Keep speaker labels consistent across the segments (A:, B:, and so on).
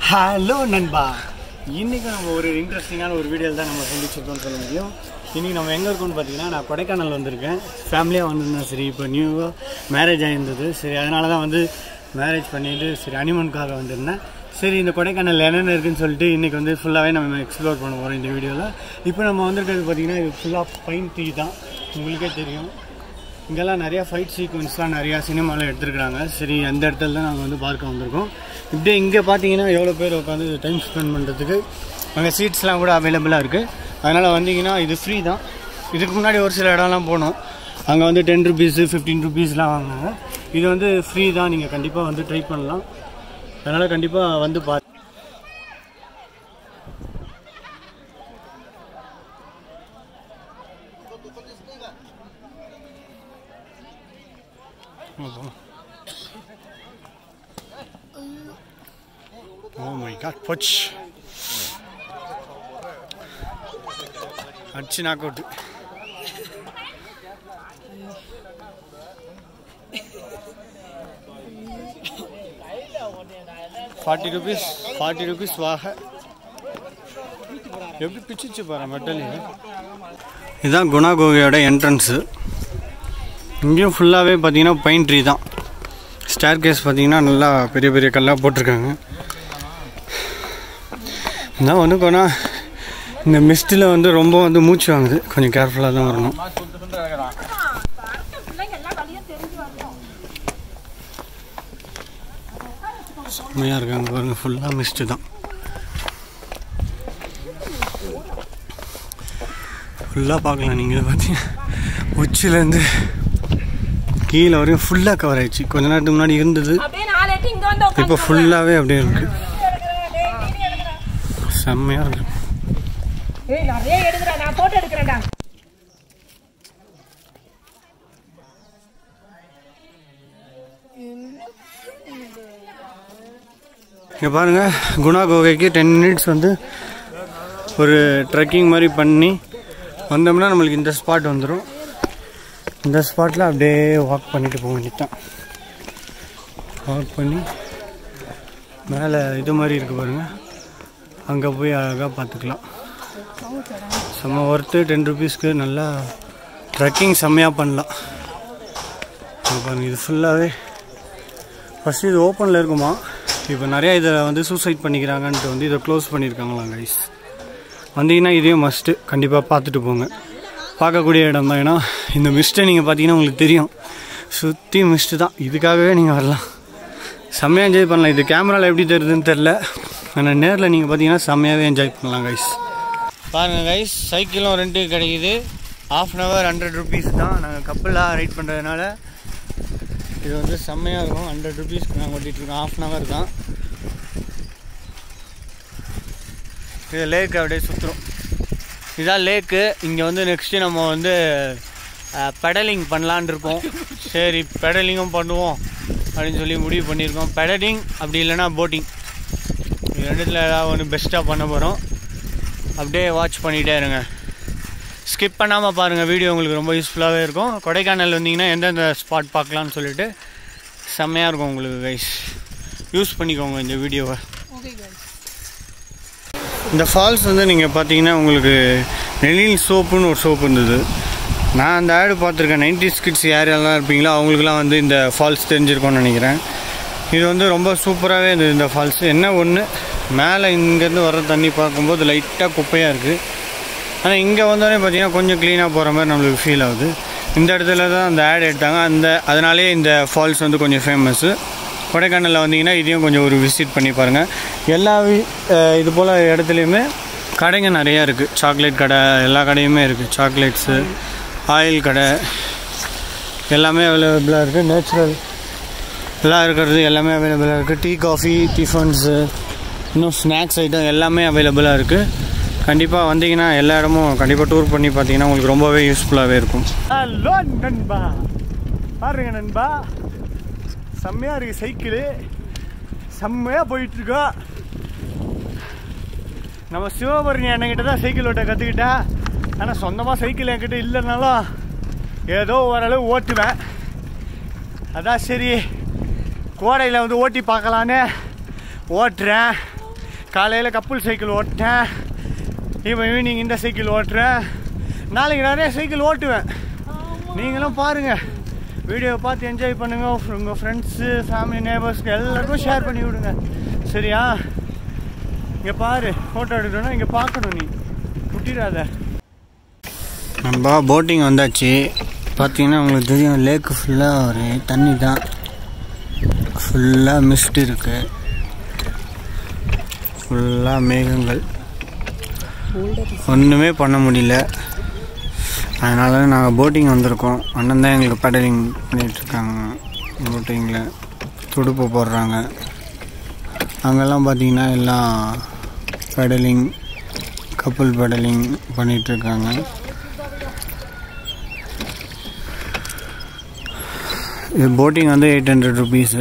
A: hello நண்பா இன்றைக்கி நம்ம ஒரு இன்ட்ரெஸ்டிங்கான ஒரு வீடியோவில் தான் நம்ம சந்திச்சிருக்கோம்னு சொல்ல முடியும் இன்றைக்கி நம்ம எங்கே இருக்கோம்னு பார்த்தீங்கன்னா நான் கொடைக்கானல் வந்திருக்கேன் ஃபேமிலியாக வந்திருந்தேன் சரி இப்போ நியூவாக மேரேஜ் ஆகிருந்தது சரி அதனால தான் வந்து மேரேஜ் பண்ணிட்டு சரி அனிமனுக்காக வந்திருந்தேன் சரி இந்த கொடைக்கானல் என்னென்ன இருக்குன்னு சொல்லிட்டு இன்றைக்கி வந்து ஃபுல்லாகவே நம்ம எக்ஸ்ப்ளோர் பண்ண போகிறோம் இந்த வீடியோவில் இப்போ நம்ம வந்திருக்கிறது பார்த்தீங்கன்னா இது ஃபுல்லாக பைன் டீ தான் உங்களுக்கே தெரியும் இங்கெல்லாம் நிறையா ஃபைட் சீக்வன்ஸ்லாம் நிறையா சினிமாவில் எடுத்துருக்குறாங்க சரி அந்த இடத்துல தான் நாங்கள் வந்து பார்க்க வந்திருக்கோம் இப்படியே இங்கே பார்த்தீங்கன்னா எவ்வளோ பேர் உட்காந்து டைம் ஸ்பெண்ட் பண்ணுறதுக்கு அங்கே சீட்ஸ்லாம் கூட அவைலபிளாக இருக்குது அதனால் வந்தீங்கன்னா இது ஃப்ரீ தான் இதுக்கு முன்னாடி ஒரு சில இடம்லாம் போனோம் அங்கே வந்து டென் ருபீஸு ஃபிஃப்டீன் ருபீஸ்லாம் வாங்கினாங்க இது வந்து ஃப்ரீ தான் நீங்கள் கண்டிப்பாக வந்து ட்ரை பண்ணலாம் அதனால் கண்டிப்பாக வந்து பா ஓ மை காட் போச் அடிச்சு knock out forty rupees forty rupees வாக எப்படி பிச்சுச்சு பாரு மெட்டல் இதுதான் குணா கோகையோட என்ட்ரன்ஸு இங்கேயும் ஃபுல்லாகவே பார்த்தீங்கன்னா பைன் ட்ரீ தான் ஸ்டேர் கேஸ் பார்த்தீங்கன்னா நல்லா பெரிய பெரிய கல்லாக போட்டிருக்காங்க நான் வந்து போனா இந்த மிஸ்ட்டில் வந்து ரொம்ப வந்து மூச்சு வாங்குது கொஞ்சம் கேர்ஃபுல்லாக தான் வரணும் செம்மையாக இருக்காங்க பாருங்க ஃபுல்லாக மிஸ்ட்டு தான் ஃபுல்லாக பார்க்கலாம் நீங்கள் பார்த்தீங்கன்னா உச்சிலேருந்து கீழே வரையும் ஃபுல்லாக கவர் ஆயிடுச்சு கொஞ்ச நேரத்துக்கு முன்னாடி இருந்தது
B: அப்படியே நாலு எட்டு இங்க வந்து உட்காந்து
A: இப்போ ஃபுல்லாகவே அப்படியே இருக்கு செம்மையாக இருக்கு
B: ஏய் நிறைய எடுக்கிறேன் நான் போட்டோ எடுக்கிறேன்டா
A: இங்கே பாருங்கள் குணா கோகைக்கு டென் மினிட்ஸ் வந்து ஒரு ட்ரெக்கிங் மாதிரி பண்ணி வந்தோம்னா நம்மளுக்கு இந்த ஸ்பாட் வந்துடும் இந்த ஸ்பாட்டில் அப்படியே வாக் பண்ணிட்டு போக வேண்டியதான் வாக் பண்ணி மேலே இது மாதிரி இருக்குது பாருங்கள் அங்கே போய் அழகாக பார்த்துக்கலாம் செம்ம ஒர்த்து டென் ருபீஸ்க்கு நல்லா ட்ரெக்கிங் செம்மையாக பண்ணலாம் இங்க பாருங்க இது ஃபுல்லாகவே ஃபஸ்ட்டு இது ஓப்பனில் இருக்குமா இப்போ நிறையா இதை வந்து சூசைட் பண்ணிக்கிறாங்கன்ட்டு வந்து இதை க்ளோஸ் பண்ணியிருக்காங்களாம் கைஸ் வந்தீங்கன்னா இதையும் மஸ்ட்டு கண்டிப்பாக பார்த்துட்டு போங்க பார்க்கக்கூடிய இடம் தான் ஏன்னா இந்த மிஸ்ட்டை நீங்கள் பார்த்தீங்கன்னா உங்களுக்கு தெரியும் சுற்றி மிஸ்ட்டு தான் இதுக்காகவே நீங்கள் வரலாம் செம்மையாக என்ஜாய் பண்ணலாம் இது கேமராவில் எப்படி தெரியுதுன்னு தெரில ஆனால் நேரில் நீங்கள் பார்த்தீங்கன்னா செம்மையாகவே என்ஜாய் பண்ணலாம் கைஸ் பாருங்கள் கைஸ் சைக்கிளும் ரெண்ட்டுக்கு கிடைக்குது half an hour hundred rupees தான் நாங்கள் கப்பலாக ரைட் பண்ணுறதுனால இது வந்து செம்மையாக இருக்கும் ஹண்ட்ரட் ருபீஸ்க்கு நாங்கள் ஓட்டிகிட்ருக்கோம் ஆஃப் அன் ஹவர் தான் இது லேக் அப்படியே சுற்றுறோம் இதான் லேக்கு இங்கே வந்து நெக்ஸ்ட்டு நம்ம வந்து பெடலிங் பண்ணலான் இருக்கோம் சரி பெடலிங்கும் பண்ணுவோம் அப்படின்னு சொல்லி முடிவு பண்ணியிருக்கோம் பெடலிங் அப்படி இல்லைன்னா போட்டிங் இது ரெண்டுத்தில் ஏதாவது ஒன்று பெஸ்ட்டாக பண்ண போகிறோம் அப்படியே வாட்ச் பண்ணிகிட்டே இருங்க ஸ்கிப் பண்ணாமல் பாருங்கள் வீடியோ உங்களுக்கு ரொம்ப யூஸ்ஃபுல்லாகவே இருக்கும் கொடைக்கானல் வந்தீங்கன்னா எந்தெந்த ஸ்பாட் பார்க்கலான்னு சொல்லிட்டு செம்மையாக இருக்கும் உங்களுக்கு கைஸ் யூஸ் பண்ணிக்கோங்க இந்த வீடியோவை இந்த ஃபால்ஸ் வந்து நீங்கள் பார்த்தீங்கன்னா உங்களுக்கு நெலில் சோப்புன்னு ஒரு சோப்பு இருந்தது நான் அந்த ஆடு பார்த்துருக்கேன் நைன்டி கிட்ஸ் யாரெல்லாம் இருப்பீங்களோ அவங்களுக்குலாம் வந்து இந்த ஃபால்ஸ் தெரிஞ்சிருக்கும்னு நினைக்கிறேன் இது வந்து ரொம்ப சூப்பராகவே இருந்தது இந்த ஃபால்ஸ் என்ன ஒன்று மேலே இங்கேருந்து வர தண்ணி பார்க்கும்போது லைட்டாக குப்பையாக இருக்குது ஆனால் இங்கே வந்தோடனே பார்த்தீங்கன்னா கொஞ்சம் க்ளீனாக போகிற மாதிரி நம்மளுக்கு ஃபீல் ஆகுது இந்த இடத்துல தான் அந்த ஆட் எடுத்தாங்க அந்த அதனாலே இந்த ஃபால்ஸ் வந்து கொஞ்சம் ஃபேமஸ்ஸு கொடைக்கானலில் வந்தீங்கன்னா இதையும் கொஞ்சம் ஒரு விசிட் பண்ணி பாருங்கள் எல்லா வி- அஹ் இது போல் இடத்துலையுமே கடைங்க நிறையா இருக்குது சாக்லேட் கடை எல்லா கடையுமே இருக்குது சாக்லேட்ஸு ஆயில் கடை எல்லாமே அவைலபிளாக இருக்குது நேச்சுரல் எல்லாம் இருக்கிறது எல்லாமே அவைலபிளாக இருக்குது டீ காஃபி டிஃபன்ஸு இன்னும் ஸ்நாக்ஸ் ஐட்டம் எல்லாமே அவைலபிளாக இருக்குது கண்டிப்பாக வந்தீங்கன்னா எல்லா இடமும் கண்டிப்பாக டூர் பண்ணி பார்த்தீங்கன்னா உங்களுக்கு ரொம்பவே யூஸ்ஃபுல்லாகவே இருக்கும் ஹலோ நண்பா பாருங்க நண்பா செம்மையாக இருக்குது சைக்கிளு செம்மையாக போயிட்டுருக்கோம் நம்ம சிவபரணி அண்ணங்கிட்ட தான் சைக்கிள் ஓட்ட கற்றுக்கிட்டா ஆனால் சொந்தமாக சைக்கிள் என்கிட்ட இல்லைனாலும் ஏதோ ஓரளவு ஓட்டுவேன் அதான் சரி கோடையில் வந்து ஓட்டி பார்க்கலான்னு ஓட்டுறேன் காலையில் கப்புள் சைக்கிள் ஓட்டினேன் இப்போ ஈவினிங் இந்த சைக்கிள் ஓட்டுறேன் நாளைக்கு நிறைய சைக்கிள் ஓட்டுவேன் நீங்களும் பாருங்கள் வீடியோவை பார்த்து என்ஜாய் பண்ணுங்கள் உங்கள் ஃப்ரெண்ட்ஸு ஃபேமிலி நேபர்ஸ்க்கு எல்லாருக்கும் ஷேர் பண்ணி விடுங்க சரியா இங்கே பாரு ஃபோட்டோ எடுக்கணும்னா இங்கே பார்க்கணும் நீ விட்டிடாத நம்ம போட்டிங் வந்தாச்சு பார்த்தீங்கன்னா உங்களுக்கு தெரியும் லேக்கு ஃபுல்லாக ஒரு தண்ணி தான் ஃபுல்லாக மிஸ்ட் இருக்கு ஃபுல்லாக மேகங்கள் ஒன்றுமே பண்ண முடியல அதனால நாங்கள் போட்டிங் வந்திருக்கோம் அண்ணன் தான் எங்களுக்கு பெடலிங் பண்ணிகிட்ருக்காங்க போட்டிங்கில் துடுப்பு போடுறாங்க அங்கெல்லாம் பார்த்தீங்கன்னா எல்லாம் பெடலிங் கப்பல் பெடலிங் பண்ணிகிட்ருக்காங்க இது போட்டிங் வந்து eight hundred rupees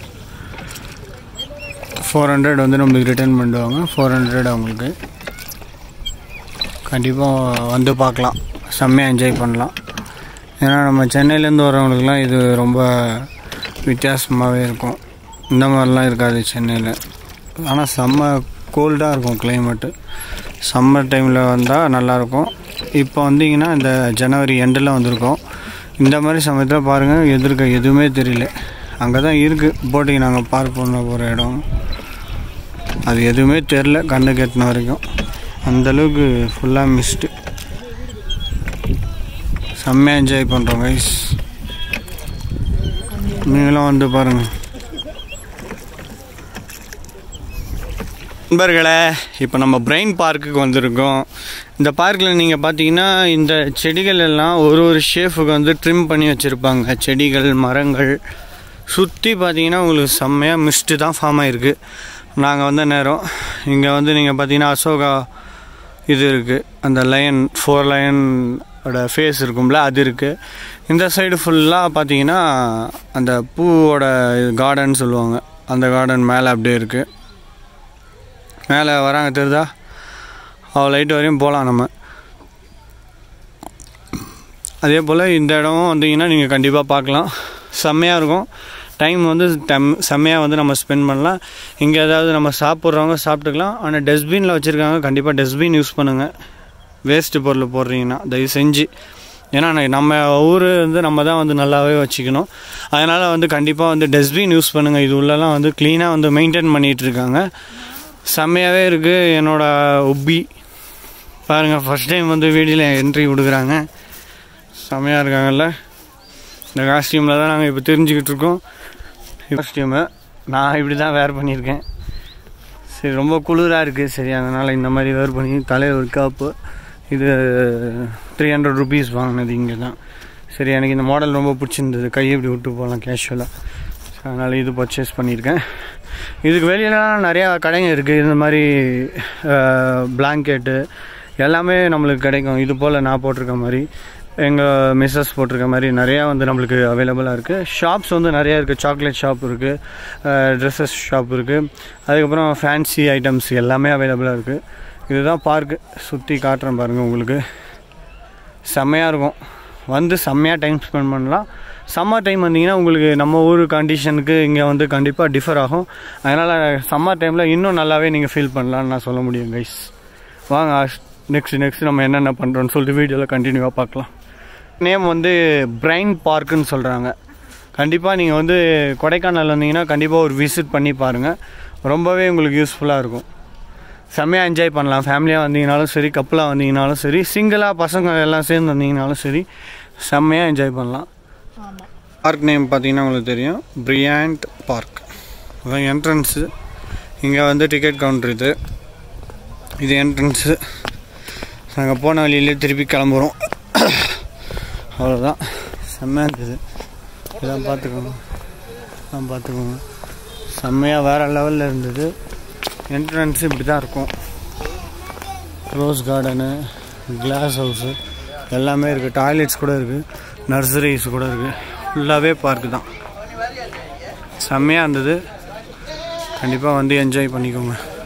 A: four hundred வந்து நம்மளுக்கு ரிட்டர்ன் பண்ணுவாங்க ஃபோர் ஹண்ட்ரட் அவங்களுக்கு கண்டிப்பாக வந்து பார்க்கலாம் செம்மையாக என்ஜாய் பண்ணலாம் ஏன்னா நம்ம சென்னையிலேருந்து வரவங்களுக்குலாம் இது ரொம்ப வித்தியாசமாகவே இருக்கும் இந்த மாதிரிலாம் இருக்காது சென்னையில் ஆனால் செம்ம கோல்டாக இருக்கும் கிளைமேட்டு சம்மர் டைமில் வந்தால் நல்லாயிருக்கும் இப்போ வந்தீங்கன்னா இந்த ஜனவரி எண்டில் வந்திருக்கோம் இந்த மாதிரி சமயத்தில் பாருங்கள் எதிர்க்க எதுவுமே தெரியல அங்கே தான் இருக்குது போட்டிங் நாங்கள் பார்க் பண்ண போகிற இடம் அது எதுவுமே தெரில கண்ணுக்கு எட்டின வரைக்கும் அந்தளவுக்கு ஃபுல்லாக மிஸ்டு செம்மையாக என்ஜாய் பண்ணுறோம் கைஸ் நீங்களும் வந்து பாருங்கள் நண்பர்களே இப்போ நம்ம பிரெயின் பார்க்குக்கு வந்திருக்கோம் இந்த பார்க்கில் நீங்கள் பார்த்தீங்கன்னா இந்த செடிகள் எல்லாம் ஒரு ஒரு ஷேஃபுக்கு வந்து ட்ரிம் பண்ணி வச்சுருப்பாங்க செடிகள் மரங்கள் சுற்றி பார்த்தீங்கன்னா உங்களுக்கு செம்மையாக மிஸ்ட்டு தான் ஃபார்ம் ஆகிருக்கு நாங்கள் வந்த நேரம் இங்கே வந்து நீங்கள் பார்த்தீங்கன்னா அசோகா இது இருக்குது அந்த லயன் ஃபோர் லயனோட ஃபேஸ் இருக்கும்ல அது இருக்குது இந்த சைடு ஃபுல்லாக பார்த்தீங்கன்னா அந்த பூவோட கார்டன் சொல்லுவாங்க அந்த கார்டன் மேலே அப்படியே இருக்குது மேலே வராங்க தெரியுதா அவ்வளோ லைட் வரையும் போகலாம் நம்ம அதே போல் இந்த இடமும் வந்தீங்கன்னா நீங்கள் கண்டிப்பாக பார்க்கலாம் செம்மையாக இருக்கும் டைம் வந்து டம் செம்மையாக வந்து நம்ம ஸ்பெண்ட் பண்ணலாம் இங்கே ஏதாவது நம்ம சாப்பிட்றவங்க சாப்பிட்டுக்கலாம் ஆனால் டஸ்ட்பினில் வச்சுருக்காங்க கண்டிப்பாக டஸ்ட்பின் யூஸ் பண்ணுங்கள் வேஸ்ட்டு பொருள் போடுறீங்கன்னா தயவு செஞ்சு ஏன்னா நான் நம்ம ஊர் வந்து நம்ம தான் வந்து நல்லாவே வச்சுக்கணும் அதனால் வந்து கண்டிப்பாக வந்து டஸ்ட்பின் யூஸ் பண்ணுங்கள் இது உள்ளலாம் வந்து க்ளீனாக வந்து மெயின்டைன் பண்ணிகிட்ருக்காங்க செம்மையாகவே இருக்குது என்னோடய ஒப்பி பாருங்கள் ஃபஸ்ட் டைம் வந்து வீடியோவில் என்ட்ரி கொடுக்குறாங்க செம்மையாக இருக்காங்கல்ல இந்த காஸ்டியூமில் தான் நாங்கள் இப்போ தெரிஞ்சுக்கிட்டு இருக்கோம் காஸ்டியூமை நான் இப்படி தான் வேர் பண்ணியிருக்கேன் சரி ரொம்ப குளிராக இருக்குது சரி அதனால் இந்த மாதிரி வேர் பண்ணி தலையில் ஒரு காப்பு இது த்ரீ ஹண்ட்ரட் ருபீஸ் வாங்கினது இங்கே தான் சரி எனக்கு இந்த மாடல் ரொம்ப பிடிச்சிருந்தது கையை இப்படி விட்டு போகலாம் கேஷுவலாக அதனால் இது பர்ச்சேஸ் பண்ணியிருக்கேன் இதுக்கு வெளியிலலாம் நிறையா கடைங்க இருக்குது இந்த மாதிரி பிளாங்கெட்டு எல்லாமே நம்மளுக்கு கிடைக்கும் இது போல் நான் போட்டிருக்க மாதிரி எங்கள் மிஸ்ஸஸ் போட்டிருக்க மாதிரி நிறையா வந்து நம்மளுக்கு அவைலபிளாக இருக்குது ஷாப்ஸ் வந்து நிறையா இருக்குது சாக்லேட் ஷாப் இருக்குது ட்ரெஸ்ஸஸ் ஷாப் இருக்குது அதுக்கப்புறம் ஃபேன்சி ஐட்டம்ஸ் எல்லாமே அவைலபிளாக இருக்குது இதுதான் பார்க்கு சுற்றி காட்டுறேன் பாருங்கள் உங்களுக்கு செம்மையாக இருக்கும் வந்து செம்மையாக டைம் ஸ்பெண்ட் பண்ணலாம் சம்மர் டைம் வந்தீங்கன்னா உங்களுக்கு நம்ம ஊர் கண்டிஷனுக்கு இங்கே வந்து கண்டிப்பாக டிஃபர் ஆகும் அதனால் சம்மர் டைமில் இன்னும் நல்லாவே நீங்கள் ஃபீல் பண்ணலான்னு நான் சொல்ல முடியும் கைஸ் வாங்க நெக்ஸ்ட் நெக்ஸ்ட் நம்ம என்னென்ன பண்ணுறோன்னு சொல்லிட்டு வீடியோவில் கண்டினியூவாக பார்க்கலாம் நேம் வந்து பிரைன் பார்க்குன்னு சொல்கிறாங்க கண்டிப்பாக நீங்கள் வந்து கொடைக்கானல் வந்தீங்கன்னா கண்டிப்பாக ஒரு விசிட் பண்ணி பாருங்கள் ரொம்பவே உங்களுக்கு யூஸ்ஃபுல்லாக இருக்கும் செம்மையாக என்ஜாய் பண்ணலாம் ஃபேமிலியாக வந்தீங்கனாலும் சரி கப்பலாக வந்தீங்கனாலும் சரி சிங்கிளாக பசங்க எல்லாம் சேர்ந்து வந்தீங்கனாலும் சரி செம்மையாக என்ஜாய் பண்ணலாம் பார்க் நேம் பார்த்தீங்கன்னா உங்களுக்கு தெரியும் பிரியாண்ட் பார்க் அதான் என்ட்ரன்ஸு இங்கே வந்து டிக்கெட் கவுண்டர் இது இது என்ட்ரன்ஸு நாங்கள் போன வழியிலே திருப்பி கிளம்புறோம் அவ்வளோதான் செம்மையாக இருக்குது இதெல்லாம் பார்த்துக்கோங்க இதெல்லாம் பார்த்துக்கோங்க செம்மையாக வேறு லெவலில் இருந்தது என்ட்ரன்ஸ் இப்படி தான் இருக்கும் ரோஸ் கார்டனு கிளாஸ் ஹவுஸு எல்லாமே இருக்குது டாய்லெட்ஸ் கூட இருக்குது நர்சரிஸ் கூட இருக்குது ஃபுல்லாகவே பார்க்கு தான் செம்மையாக இருந்தது கண்டிப்பாக வந்து என்ஜாய் பண்ணிக்கோங்க